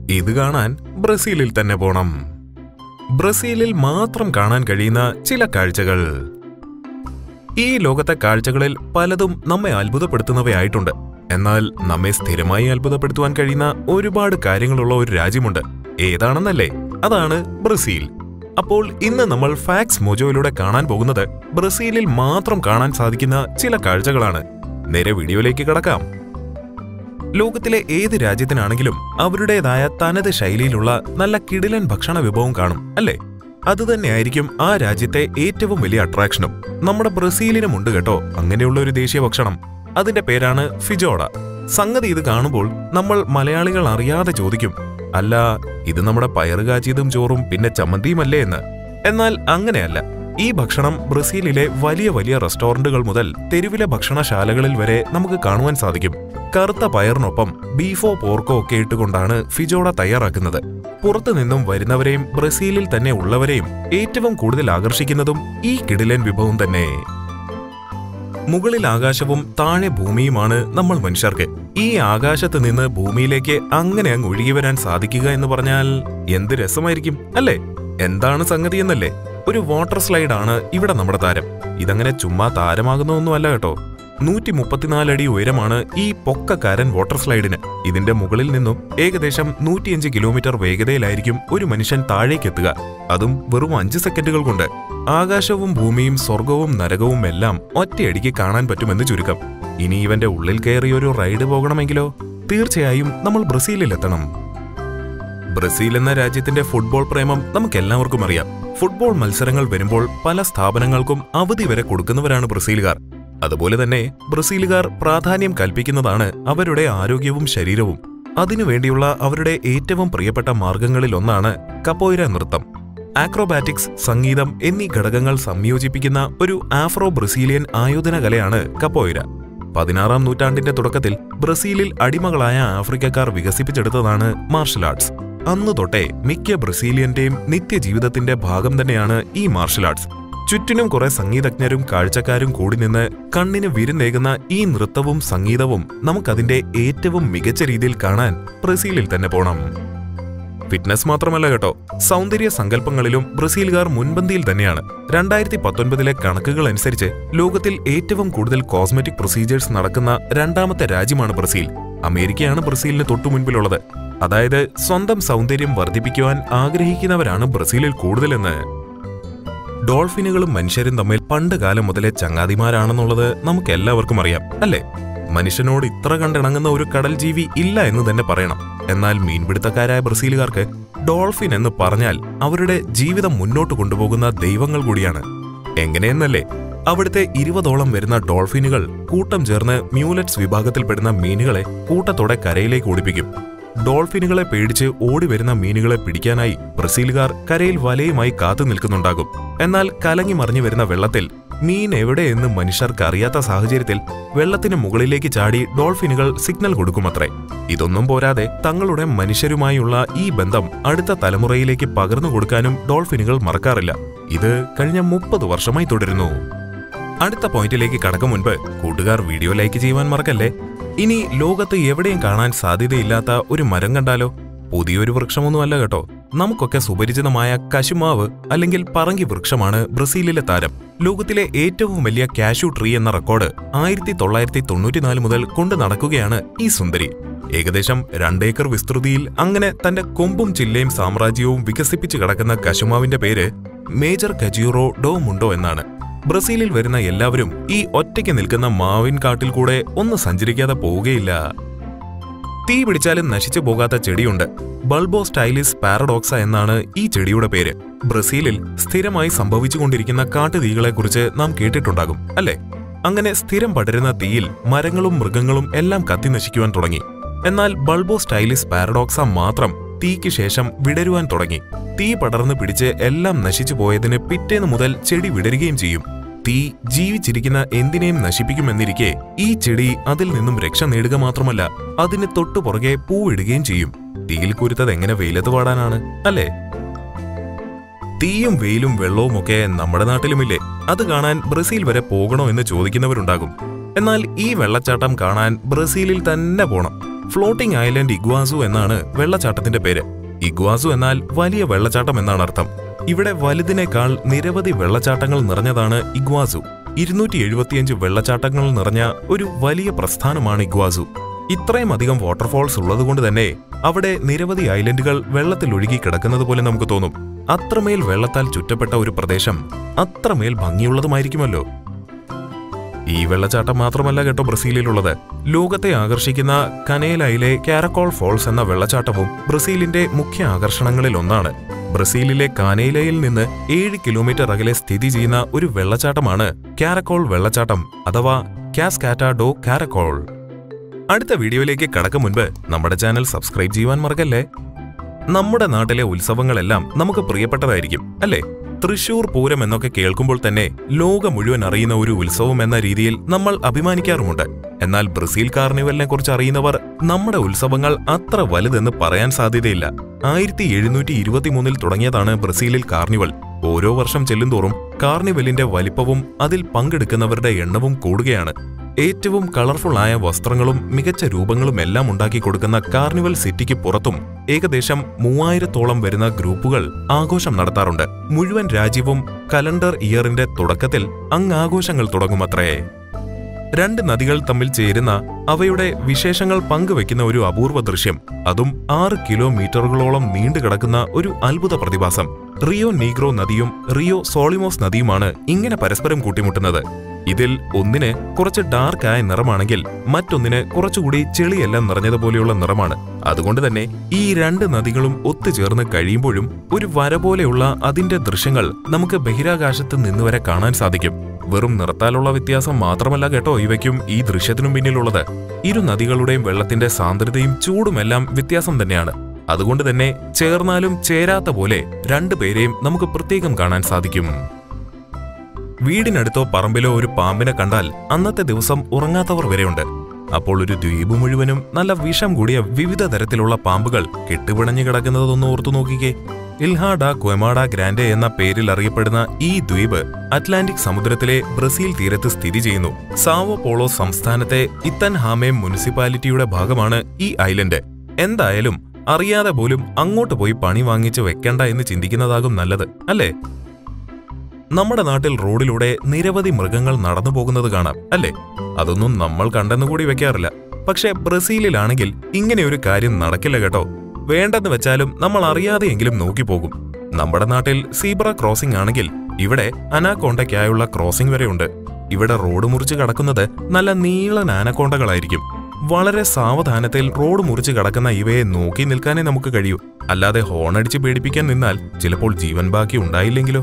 ഇത് കാണാൻ ബ്രസീലിൽ തന്നെ പോണം ബ്രസീലിൽ മാത്രം കാണാൻ കഴിയുന്ന ചില കാഴ്ചകൾ ഈ ലോകത്തെ കാഴ്ചകളിൽ പലതും നമ്മെ അത്ഭുതപ്പെടുത്തുന്നവയായിട്ടുണ്ട് എന്നാൽ നമ്മെ സ്ഥിരമായി അത്ഭുതപ്പെടുത്തുവാൻ കഴിയുന്ന ഒരുപാട് കാര്യങ്ങളുള്ള ഒരു രാജ്യമുണ്ട് ഏതാണെന്നല്ലേ അതാണ് ബ്രസീൽ അപ്പോൾ ഇന്ന് നമ്മൾ ഫാക്സ് മൊജോയിലൂടെ കാണാൻ പോകുന്നത് ബ്രസീലിൽ മാത്രം കാണാൻ സാധിക്കുന്ന ചില കാഴ്ചകളാണ് നേരെ വീഡിയോയിലേക്ക് കടക്കാം ലോകത്തിലെ ഏത് രാജ്യത്തിനാണെങ്കിലും അവരുടേതായ തനത് ശൈലിയിലുള്ള നല്ല കിടിലൻ ഭക്ഷണ വിഭവം കാണും അല്ലേ അതുതന്നെയായിരിക്കും ആ രാജ്യത്തെ ഏറ്റവും വലിയ അട്രാക്ഷനും നമ്മുടെ ബ്രസീലിനും ഉണ്ട് കേട്ടോ അങ്ങനെയുള്ള ഒരു ദേശീയ ഭക്ഷണം അതിന്റെ പേരാണ് ഫിജോഡ സംഗതി ഇത് കാണുമ്പോൾ നമ്മൾ മലയാളികൾ അറിയാതെ ചോദിക്കും അല്ല ഇത് നമ്മുടെ പയറ് കാച്ചിയതും ചോറും പിന്നെ ചമ്മന്തിയുമല്ലേ എന്ന് എന്നാൽ അങ്ങനെയല്ല ഈ ഭക്ഷണം ബ്രസീലിലെ വലിയ വലിയ റെസ്റ്റോറന്റുകൾ മുതൽ തെരുവിലെ ഭക്ഷണശാലകളിൽ വരെ നമുക്ക് കാണുവാൻ സാധിക്കും കറുത്ത പയറിനൊപ്പം ബീഫോ പോർക്കോ ഒക്കെ ഇട്ടുകൊണ്ടാണ് ഫിജോഡ തയ്യാറാക്കുന്നത് പുറത്തു നിന്നും വരുന്നവരെയും ബ്രസീലിൽ തന്നെ ഉള്ളവരെയും ഏറ്റവും കൂടുതൽ ആകർഷിക്കുന്നതും ഈ കിടിലൻ വിഭവം തന്നെ മുകളിൽ ആകാശവും താഴെ ഭൂമിയുമാണ് നമ്മൾ മനുഷ്യർക്ക് ഈ ആകാശത്ത് നിന്ന് ഭൂമിയിലേക്ക് അങ്ങനെ അങ്ങ് ഒഴുകി വരാൻ സാധിക്കുക എന്ന് പറഞ്ഞാൽ എന്ത് രസമായിരിക്കും അല്ലേ എന്താണ് സംഗതി എന്നല്ലേ ഒരു വാട്ടർ സ്ലൈഡ് ആണ് ഇവിടെ നമ്മുടെ താരം ഇതങ്ങനെ ചുമ്മാ താരമാകുന്നൊന്നുമല്ല കേട്ടോ നൂറ്റി മുപ്പത്തിനാല് അടി ഉയരമാണ് ഈ പൊക്കക്കാരൻ വാട്ടർ സ്ലൈഡിന് ഇതിന്റെ മുകളിൽ നിന്നും ഏകദേശം നൂറ്റിയഞ്ച് കിലോമീറ്റർ വേഗതയിലായിരിക്കും ഒരു മനുഷ്യൻ താഴേക്കെത്തുക അതും വെറും അഞ്ച് സെക്കൻഡുകൾ കൊണ്ട് ആകാശവും ഭൂമിയും സ്വർഗവും നരകവും എല്ലാം ഒറ്റയടിക്ക് കാണാൻ പറ്റുമെന്ന് ചുരുക്കം ഇനി ഇവന്റെ ഉള്ളിൽ കയറി ഒരു റൈഡ് പോകണമെങ്കിലോ തീർച്ചയായും നമ്മൾ ബ്രസീലിലെത്തണം ബ്രസീൽ എന്ന രാജ്യത്തിന്റെ ഫുട്ബോൾ പ്രേമം നമുക്കെല്ലാവർക്കും അറിയാം ഫുട്ബോൾ മത്സരങ്ങൾ വരുമ്പോൾ പല സ്ഥാപനങ്ങൾക്കും അവധി വരെ കൊടുക്കുന്നവരാണ് ബ്രസീലുകാർ അതുപോലെ തന്നെ ബ്രസീലുകാർ പ്രാധാന്യം കൽപ്പിക്കുന്നതാണ് അവരുടെ ആരോഗ്യവും ശരീരവും അതിനുവേണ്ടിയുള്ള അവരുടെ ഏറ്റവും പ്രിയപ്പെട്ട മാർഗങ്ങളിൽ ഒന്നാണ് കപ്പോയിര നൃത്തം ആക്രോബാറ്റിക്സ് സംഗീതം എന്നീ ഘടകങ്ങൾ സംയോജിപ്പിക്കുന്ന ഒരു ആഫ്രോ ബ്രസീലിയൻ ആയോധന കലയാണ് കപ്പോയിര പതിനാറാം നൂറ്റാണ്ടിന്റെ തുടക്കത്തിൽ ബ്രസീലിൽ അടിമകളായ ആഫ്രിക്കക്കാർ വികസിപ്പിച്ചെടുത്തതാണ് മാർഷൽ ആർട്സ് അന്നു തൊട്ടേ മിക്ക ബ്രസീലിയന്റെയും നിത്യജീവിതത്തിന്റെ ഭാഗം തന്നെയാണ് ഈ മാർഷൽ ആർട്സ് ചുറ്റിനും കുറെ സംഗീതജ്ഞരും കാഴ്ചക്കാരും കൂടി നിന്ന് കണ്ണിന് വിരുന്നേകുന്ന ഈ നൃത്തവും സംഗീതവും നമുക്കതിന്റെ ഏറ്റവും മികച്ച രീതിയിൽ കാണാൻ ബ്രസീലിൽ തന്നെ പോണം ഫിറ്റ്നസ് മാത്രമല്ല കേട്ടോ സൗന്ദര്യ സങ്കല്പങ്ങളിലും ബ്രസീലുകാർ മുൻപന്തിയിൽ തന്നെയാണ് രണ്ടായിരത്തി പത്തൊൻപതിലെ കണക്കുകൾ അനുസരിച്ച് ലോകത്തിൽ ഏറ്റവും കൂടുതൽ കോസ്മെറ്റിക് പ്രൊസീജിയേഴ്സ് നടക്കുന്ന രണ്ടാമത്തെ രാജ്യമാണ് ബ്രസീൽ അമേരിക്കയാണ് ബ്രസീലിന് തൊട്ടു മുൻപിലുള്ളത് അതായത് സ്വന്തം സൗന്ദര്യം വർദ്ധിപ്പിക്കുവാൻ ആഗ്രഹിക്കുന്നവരാണ് ബ്രസീലിൽ കൂടുതലെന്ന് ഡോൾഫിനുകളും മനുഷ്യരും തമ്മിൽ പണ്ട് കാലം മുതലേ ചങ്ങാതിമാരാണെന്നുള്ളത് നമുക്ക് എല്ലാവർക്കും അറിയാം അല്ലേ മനുഷ്യനോട് ഇത്ര കണ്ടിണങ്ങുന്ന ഒരു കടൽ ജീവി ഇല്ല എന്ന് തന്നെ പറയണം എന്നാൽ മീൻപിടുത്തക്കാരായ ബ്രസീലുകാർക്ക് ഡോൾഫിൻ എന്ന് പറഞ്ഞാൽ അവരുടെ ജീവിതം മുന്നോട്ട് കൊണ്ടുപോകുന്ന ദൈവങ്ങൾ കൂടിയാണ് എങ്ങനെയെന്നല്ലേ അവിടുത്തെ ഇരുപതോളം വരുന്ന ഡോൾഫിനുകൾ കൂട്ടം ചേർന്ന് മ്യൂലറ്റ്സ് വിഭാഗത്തിൽപ്പെടുന്ന മീനുകളെ കൂട്ടത്തോടെ കരയിലേക്ക് ഓടിപ്പിക്കും ഡോൾഫിനുകളെ പേടിച്ച് ഓടി വരുന്ന മീനുകളെ പിടിക്കാനായി ബ്രസീലുകാർ കരയിൽ വലയുമായി കാത്തു നിൽക്കുന്നുണ്ടാകും എന്നാൽ കലങ്ങി മറിഞ്ഞു വരുന്ന വെള്ളത്തിൽ മീൻ എവിടെയെന്ന് മനുഷ്യർക്ക് അറിയാത്ത സാഹചര്യത്തിൽ വെള്ളത്തിന് മുകളിലേക്ക് ചാടി ഡോൾഫിനുകൾ സിഗ്നൽ കൊടുക്കുമത്രേ ഇതൊന്നും പോരാതെ തങ്ങളുടെ മനുഷ്യരുമായുള്ള ഈ ബന്ധം അടുത്ത തലമുറയിലേക്ക് പകർന്നു കൊടുക്കാനും ഡോൾഫിനുകൾ മറക്കാറില്ല ഇത് കഴിഞ്ഞ മുപ്പത് വർഷമായി തുടരുന്നു അടുത്ത പോയിന്റിലേക്ക് കടക്കും മുൻപ് കൂട്ടുകാർ വീഡിയോ ലൈക്ക് ചെയ്യുവാൻ മറക്കല്ലേ ഇനി ലോകത്ത് എവിടെയും കാണാൻ സാധ്യതയില്ലാത്ത ഒരു മരം കണ്ടാലോ പുതിയൊരു വൃക്ഷമൊന്നുമല്ല കേട്ടോ നമുക്കൊക്കെ സുപരിചിതമായ കശുമാവ് അല്ലെങ്കിൽ പറങ്കി വൃക്ഷമാണ് ബ്രസീലിലെ താരം ലോകത്തിലെ ഏറ്റവും വലിയ കാഷ്യൂ ട്രീ എന്ന റെക്കോർഡ് ആയിരത്തി തൊള്ളായിരത്തി തൊണ്ണൂറ്റിനാല് മുതൽ കൊണ്ടു നടക്കുകയാണ് ഈ സുന്ദരി ഏകദേശം രണ്ടേക്കർ വിസ്തൃതിയിൽ അങ്ങനെ തന്റെ കൊമ്പും ചില്ലയും സാമ്രാജ്യവും വികസിപ്പിച്ചു കിടക്കുന്ന കശുമാവിന്റെ പേര് മേജർ കജിയൂറോ ഡോ മുണ്ടോ എന്നാണ് ബ്രസീലിൽ വരുന്ന എല്ലാവരും ഈ ഒറ്റയ്ക്ക് നിൽക്കുന്ന മാവിൻ കാട്ടിൽ കൂടെ ഒന്ന് സഞ്ചരിക്കാതെ പോവുകയില്ല തീ പിടിച്ചാലും നശിച്ചു പോകാത്ത ചെടിയുണ്ട് ബൾബോ സ്റ്റൈലിസ് പാരഡോക്സ എന്നാണ് ഈ ചെടിയുടെ പേര് ബ്രസീലിൽ സ്ഥിരമായി സംഭവിച്ചുകൊണ്ടിരിക്കുന്ന കാട്ടുതീകളെക്കുറിച്ച് നാം കേട്ടിട്ടുണ്ടാകും അല്ലേ അങ്ങനെ സ്ഥിരം പടരുന്ന തീയിൽ മരങ്ങളും മൃഗങ്ങളും എല്ലാം കത്തി നശിക്കുവാൻ തുടങ്ങി എന്നാൽ ബൾബോ സ്റ്റൈലിസ് പാരഡോക്സ മാത്രം തീക്ക് ശേഷം വിടരുവാൻ തുടങ്ങി തീ പടർന്നു പിടിച്ച് എല്ലാം നശിച്ചു പോയതിന് പിറ്റേന്ന് മുതൽ ചെടി വിടരുകയും ചെയ്യും തീ ജീവിച്ചിരിക്കുന്ന എന്തിനേയും നശിപ്പിക്കുമെന്നിരിക്കെ ഈ ചെടി അതിൽ നിന്നും രക്ഷ നേടുക മാത്രമല്ല അതിന് തൊട്ടു പുറകെ പൂവിടുകയും ചെയ്യും തീയിൽ കുരുത്തത് എങ്ങനെ വെയിലത്ത് പാടാനാണ് അല്ലേ തീയും വെയിലും വെള്ളവും ഒക്കെ നമ്മുടെ നാട്ടിലുമില്ലേ അത് കാണാൻ ബ്രസീൽ വരെ പോകണോ എന്ന് ചോദിക്കുന്നവരുണ്ടാകും എന്നാൽ ഈ വെള്ളച്ചാട്ടം കാണാൻ ബ്രസീലിൽ തന്നെ പോണം ഫ്ലോട്ടിംഗ് ഐലൻഡ് ഇഗ്വാസു എന്നാണ് വെള്ളച്ചാട്ടത്തിന്റെ പേര് ഇഗ്വാസു എന്നാൽ വലിയ വെള്ളച്ചാട്ടം എന്നാണ് അർത്ഥം ഇവിടെ വലുതിനേക്കാൾ നിരവധി വെള്ളച്ചാട്ടങ്ങൾ നിറഞ്ഞതാണ് ഇഗ്വാസു ഇരുന്നൂറ്റി എഴുപത്തിയഞ്ച് വെള്ളച്ചാട്ടങ്ങൾ നിറഞ്ഞ ഒരു വലിയ പ്രസ്ഥാനമാണ് ഇഗ്വാസു ഇത്രയും അധികം വാട്ടർഫോൾസ് ഉള്ളതുകൊണ്ട് തന്നെ അവിടെ നിരവധി ഐലൻഡുകൾ വെള്ളത്തിൽ ഒഴുകി കിടക്കുന്നത് പോലെ നമുക്ക് തോന്നും അത്രമേൽ വെള്ളത്താൽ ചുറ്റപ്പെട്ട ഒരു പ്രദേശം അത്രമേൽ ഭംഗിയുള്ളതുമായിരിക്കുമല്ലോ ഈ വെള്ളച്ചാട്ടം മാത്രമല്ല കേട്ടോ ബ്രസീലിലുള്ളത് ലോകത്തെ ആകർഷിക്കുന്ന കനേലയിലെ കാരക്കോൾ ഫോൾസ് എന്ന വെള്ളച്ചാട്ടവും ബ്രസീലിന്റെ മുഖ്യ ആകർഷണങ്ങളിൽ ഒന്നാണ് ബ്രസീലിലെ കാനേലയിൽ നിന്ന് ഏഴ് കിലോമീറ്റർ അകലെ സ്ഥിതി ചെയ്യുന്ന ഒരു വെള്ളച്ചാട്ടമാണ് കാരക്കോൾ വെള്ളച്ചാട്ടം അഥവാ കാസ്കാറ്റ ഡോ കാരക്കോൾ അടുത്ത വീഡിയോയിലേക്ക് കടക്കും മുൻപ് നമ്മുടെ ചാനൽ സബ്സ്ക്രൈബ് ചെയ്യുവാൻ മറക്കല്ലേ നമ്മുടെ നാട്ടിലെ ഉത്സവങ്ങളെല്ലാം നമുക്ക് പ്രിയപ്പെട്ടതായിരിക്കും അല്ലേ തൃശൂർ പൂരം എന്നൊക്കെ കേൾക്കുമ്പോൾ തന്നെ ലോകം മുഴുവൻ അറിയുന്ന ഒരു ഉത്സവം എന്ന രീതിയിൽ നമ്മൾ അഭിമാനിക്കാറുമുണ്ട് എന്നാൽ ബ്രസീൽ കാർണിവലിനെ കുറിച്ച് അറിയുന്നവർ നമ്മുടെ ഉത്സവങ്ങൾ അത്ര വലുതെന്ന് പറയാൻ സാധ്യതയില്ല ആയിരത്തി എഴുന്നൂറ്റി ഇരുപത്തിമൂന്നിൽ തുടങ്ങിയതാണ് ബ്രസീലിൽ കാർണിവൽ ഓരോ വർഷം ചെല്ലുന്തോറും കാർണിവലിന്റെ വലിപ്പവും അതിൽ പങ്കെടുക്കുന്നവരുടെ എണ്ണവും കൂടുകയാണ് ഏറ്റവും കളർഫുൾ ആയ വസ്ത്രങ്ങളും മികച്ച രൂപങ്ങളും എല്ലാം ഉണ്ടാക്കി കൊടുക്കുന്ന കാർണിവൽ സിറ്റിക്ക് പുറത്തും ഏകദേശം മൂവായിരത്തോളം വരുന്ന ഗ്രൂപ്പുകൾ ആഘോഷം നടത്താറുണ്ട് മുഴുവൻ രാജ്യവും കലണ്ടർ ഇയറിന്റെ തുടക്കത്തിൽ അങ്ങ് ആഘോഷങ്ങൾ തുടങ്ങുമത്രേ രണ്ട് നദികൾ തമ്മിൽ ചേരുന്ന അവയുടെ വിശേഷങ്ങൾ പങ്കുവെക്കുന്ന ഒരു അപൂർവ ദൃശ്യം അതും ആറ് കിലോമീറ്ററുകളോളം നീണ്ടുകിടക്കുന്ന ഒരു അത്ഭുത പ്രതിഭാസം റിയോ നീഗ്രോ നദിയും റിയോ സോളിമോസ് നദിയുമാണ് ഇങ്ങനെ പരസ്പരം കൂട്ടിമുട്ടുന്നത് ഇതിൽ ഒന്നിന് കുറച്ച് ഡാർക്ക് ആയ നിറമാണെങ്കിൽ മറ്റൊന്നിന് കുറച്ചുകൂടി ചെളിയെല്ലാം നിറഞ്ഞതുപോലെയുള്ള നിറമാണ് അതുകൊണ്ട് തന്നെ ഈ രണ്ട് നദികളും ഒത്തുചേർന്ന് കഴിയുമ്പോഴും ഒരു വര പോലെയുള്ള അതിന്റെ ദൃശ്യങ്ങൾ നമുക്ക് ബഹിരാകാശത്ത് നിന്ന് വരെ കാണാൻ സാധിക്കും വെറും നിറത്താലുള്ള വ്യത്യാസം മാത്രമല്ല കേട്ടോ ഇവയ്ക്കും ഈ ദൃശ്യത്തിനും പിന്നിലുള്ളത് ഇരു നദികളുടെയും വെള്ളത്തിന്റെ സാന്ദ്രതയും ചൂടുമെല്ലാം വ്യത്യാസം തന്നെയാണ് അതുകൊണ്ട് തന്നെ ചേർന്നാലും ചേരാത്ത പോലെ രണ്ടുപേരെയും നമുക്ക് പ്രത്യേകം കാണാൻ സാധിക്കും വീടിനടുത്തോ പറമ്പിലോ ഒരു പാമ്പിനെ കണ്ടാൽ അന്നത്തെ ദിവസം ഉറങ്ങാത്തവർ വരെയുണ്ട് അപ്പോൾ ഒരു ദ്വീപ് മുഴുവനും നല്ല വിഷം കൂടിയ വിവിധ തരത്തിലുള്ള പാമ്പുകൾ കെട്ടുപിണഞ്ഞു കിടക്കുന്നതൊന്ന് ഓർത്തു നോക്കിക്കേ ഇൽഹാഡ ക്വെമാഡ ഗ്രാൻഡെ എന്ന പേരിൽ അറിയപ്പെടുന്ന ഈ ദ്വീപ് അറ്റ്ലാന്റിക് സമുദ്രത്തിലെ ബ്രസീൽ തീരത്ത് സ്ഥിതി ചെയ്യുന്നു സാവോ പോളോ സംസ്ഥാനത്തെ ഇത്തൻഹാമെ മുനിസിപ്പാലിറ്റിയുടെ ഭാഗമാണ് ഈ ഐലൻഡ് എന്തായാലും അറിയാതെ പോലും അങ്ങോട്ട് പോയി പണി വാങ്ങിച്ച് വെക്കണ്ട എന്ന് ചിന്തിക്കുന്നതാകും നല്ലത് അല്ലേ നമ്മുടെ നാട്ടിൽ റോഡിലൂടെ നിരവധി മൃഗങ്ങൾ നടന്നു പോകുന്നത് കാണാം അല്ലേ അതൊന്നും നമ്മൾ കണ്ടെന്ന് കൂടി വെക്കാറില്ല പക്ഷെ ബ്രസീലിലാണെങ്കിൽ ഇങ്ങനെ ഒരു കാര്യം നടക്കില്ല കേട്ടോ വേണ്ടെന്ന് വെച്ചാലും നമ്മൾ അറിയാതെയെങ്കിലും നോക്കിപ്പോകും നമ്മുടെ നാട്ടിൽ സീബ്ര ക്രോസിംഗ് ആണെങ്കിൽ ഇവിടെ അനാക്കോണ്ടയ്ക്കായുള്ള ക്രോസിംഗ് വരെയുണ്ട് ഇവിടെ റോഡ് മുറിച്ച് കടക്കുന്നത് നല്ല നീളൻ ആനക്കോണ്ടകളായിരിക്കും വളരെ സാവധാനത്തിൽ റോഡ് മുറിച്ച് കടക്കുന്ന ഇവയെ നോക്കി നിൽക്കാനേ നമുക്ക് കഴിയൂ അല്ലാതെ ഹോണടിച്ച് പേടിപ്പിക്കാൻ നിന്നാൽ ചിലപ്പോൾ ജീവൻ ബാക്കി ഉണ്ടായില്ലെങ്കിലോ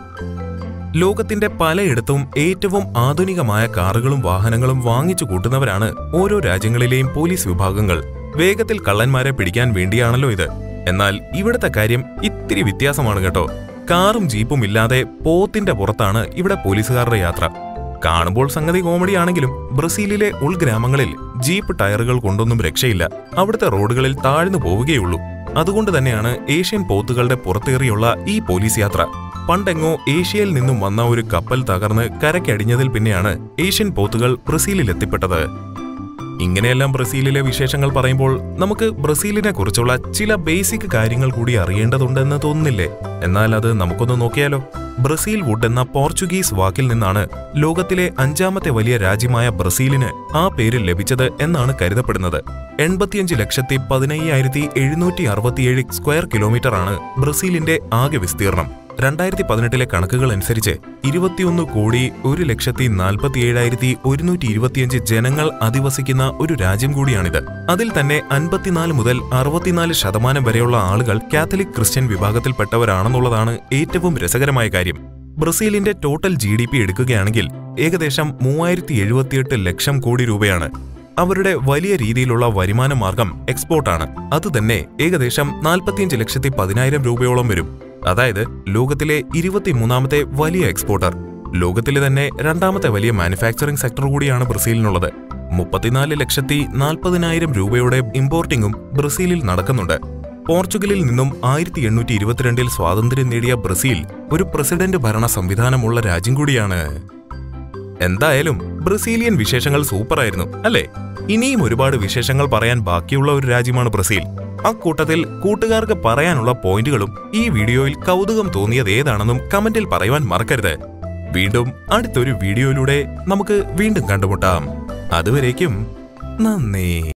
ലോകത്തിന്റെ പലയിടത്തും ഏറ്റവും ആധുനികമായ കാറുകളും വാഹനങ്ങളും വാങ്ങിച്ചു കൂട്ടുന്നവരാണ് ഓരോ രാജ്യങ്ങളിലെയും പോലീസ് വിഭാഗങ്ങൾ വേഗത്തിൽ കള്ളന്മാരെ പിടിക്കാൻ വേണ്ടിയാണല്ലോ ഇത് എന്നാൽ ഇവിടുത്തെ കാര്യം ഇത്തിരി വ്യത്യാസമാണ് കേട്ടോ കാറും ജീപ്പും ഇല്ലാതെ പോത്തിന്റെ പുറത്താണ് ഇവിടെ പോലീസുകാരുടെ യാത്ര കാണുമ്പോൾ സംഗതി കോമഡിയാണെങ്കിലും ബ്രസീലിലെ ഉൾഗ്രാമങ്ങളിൽ ജീപ്പ് ടയറുകൾ കൊണ്ടൊന്നും രക്ഷയില്ല അവിടുത്തെ റോഡുകളിൽ താഴ്ന്നു പോവുകയുള്ളൂ അതുകൊണ്ട് തന്നെയാണ് ഏഷ്യൻ പോത്തുകളുടെ പുറത്തേറിയുള്ള ഈ പോലീസ് യാത്ര പണ്ടെങ്ങോ ഏഷ്യയിൽ നിന്നും വന്ന ഒരു കപ്പൽ തകർന്ന് കരയ്ക്കടിഞ്ഞതിൽ പിന്നെയാണ് ഏഷ്യൻ പോത്തുകൾ ബ്രസീലിൽ എത്തിപ്പെട്ടത് ഇങ്ങനെയെല്ലാം ബ്രസീലിലെ വിശേഷങ്ങൾ പറയുമ്പോൾ നമുക്ക് ബ്രസീലിനെ കുറിച്ചുള്ള ചില ബേസിക് കാര്യങ്ങൾ കൂടി അറിയേണ്ടതുണ്ടെന്ന് തോന്നുന്നില്ലേ എന്നാൽ അത് നമുക്കൊന്ന് നോക്കിയാലോ ബ്രസീൽ വുഡ് എന്ന പോർച്ചുഗീസ് വാക്കിൽ നിന്നാണ് ലോകത്തിലെ അഞ്ചാമത്തെ വലിയ രാജ്യമായ ബ്രസീലിന് ആ പേര് ലഭിച്ചത് എന്നാണ് കരുതപ്പെടുന്നത് എൺപത്തിയഞ്ച് ലക്ഷത്തി പതിനയ്യായിരത്തി എഴുന്നൂറ്റി അറുപത്തിയേഴ് സ്ക്വയർ കിലോമീറ്ററാണ് ബ്രസീലിന്റെ ആകെ വിസ്തീർണം രണ്ടായിരത്തി പതിനെട്ടിലെ കണക്കുകൾ അനുസരിച്ച് ഇരുപത്തിയൊന്ന് കോടി ഒരു ലക്ഷത്തി നാൽപ്പത്തിയേഴായിരത്തി ഒരുന്നൂറ്റി ഇരുപത്തിയഞ്ച് ജനങ്ങൾ അധിവസിക്കുന്ന ഒരു രാജ്യം കൂടിയാണിത് അതിൽ തന്നെ അൻപത്തിനാല് മുതൽ അറുപത്തിനാല് ശതമാനം വരെയുള്ള ആളുകൾ കാത്തലിക് ക്രിസ്ത്യൻ വിഭാഗത്തിൽപ്പെട്ടവരാണെന്നുള്ളതാണ് ഏറ്റവും രസകരമായ കാര്യം ബ്രസീലിന്റെ ടോട്ടൽ ജി ഡി പി എടുക്കുകയാണെങ്കിൽ ഏകദേശം മൂവായിരത്തി എഴുപത്തിയെട്ട് ലക്ഷം കോടി രൂപയാണ് അവരുടെ വലിയ രീതിയിലുള്ള വരുമാന മാർഗം എക്സ്പോർട്ടാണ് അതുതന്നെ ഏകദേശം നാൽപ്പത്തിയഞ്ച് ലക്ഷത്തി പതിനായിരം രൂപയോളം വരും അതായത് ലോകത്തിലെ ഇരുപത്തിമൂന്നാമത്തെ വലിയ എക്സ്പോർട്ടർ ലോകത്തിലെ തന്നെ രണ്ടാമത്തെ വലിയ മാനുഫാക്ചറിംഗ് സെക്ടർ കൂടിയാണ് ബ്രസീലിനുള്ളത് മുപ്പത്തിനാല് ലക്ഷത്തി നാൽപ്പതിനായിരം രൂപയുടെ ഇമ്പോർട്ടിംഗും ബ്രസീലിൽ നടക്കുന്നുണ്ട് പോർച്ചുഗലിൽ നിന്നും ആയിരത്തി എണ്ണൂറ്റി ഇരുപത്തിരണ്ടിൽ സ്വാതന്ത്ര്യം നേടിയ ബ്രസീൽ ഒരു പ്രസിഡന്റ് ഭരണ സംവിധാനമുള്ള രാജ്യം കൂടിയാണ് എന്തായാലും ബ്രസീലിയൻ വിശേഷങ്ങൾ സൂപ്പറായിരുന്നു അല്ലേ ഇനിയും ഒരുപാട് വിശേഷങ്ങൾ പറയാൻ ബാക്കിയുള്ള ഒരു രാജ്യമാണ് ബ്രസീൽ അക്കൂട്ടത്തിൽ കൂട്ടുകാർക്ക് പറയാനുള്ള പോയിന്റുകളും ഈ വീഡിയോയിൽ കൗതുകം തോന്നിയത് ഏതാണെന്നും കമന്റിൽ പറയുവാൻ മറക്കരുത് വീണ്ടും അടുത്തൊരു വീഡിയോയിലൂടെ നമുക്ക് വീണ്ടും കണ്ടുമുട്ടാം അതുവരേക്കും നന്ദി